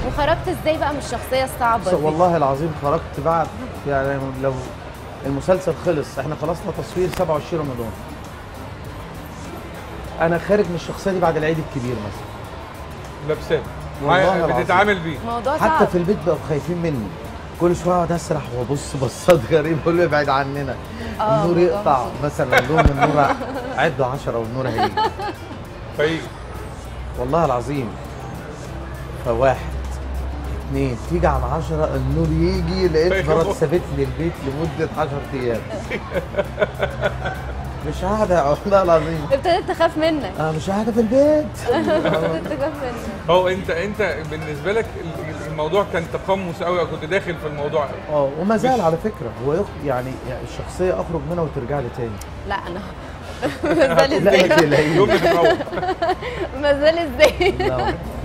وخرجت ازاي بقى من الشخصيه الصعبه بس دي والله العظيم خرجت بعد يعني لو المسلسل خلص احنا خلصنا تصوير 27 رمضان انا خارج من الشخصيه دي بعد العيد الكبير مثلا لابساه والله معايا- العظيم. بتتعامل بيه موضوع حتى صعب في البيت بقوا خايفين مني كل شويه اقعد اسرح وابص بصات غريبه اقول له ابعد عننا آه، النور الموضوع يقطع مخيف. مثلا اقول لهم النور عدوا 10 والنور هيجي فيجي والله العظيم فواحد اثنين تيجي على 10 النور يجي لقيت أيوة. مرات سابت لي البيت لمده 10 ايام مش قاعده والله العظيم ابتديت تخاف منك انا مش قاعده في البيت ابتديت تخاف منك هو انت انت بالنسبه لك ال- الموضوع كان تقمص قوي او كنت داخل في الموضوع اه وما زال على فكره هو يخ... يعني يعني الشخصيه اخرج منها وترجع لي تاني لا انا ما زال لا ما ازاي تقلقيش يوم ما تتروح ما زال ازاي لا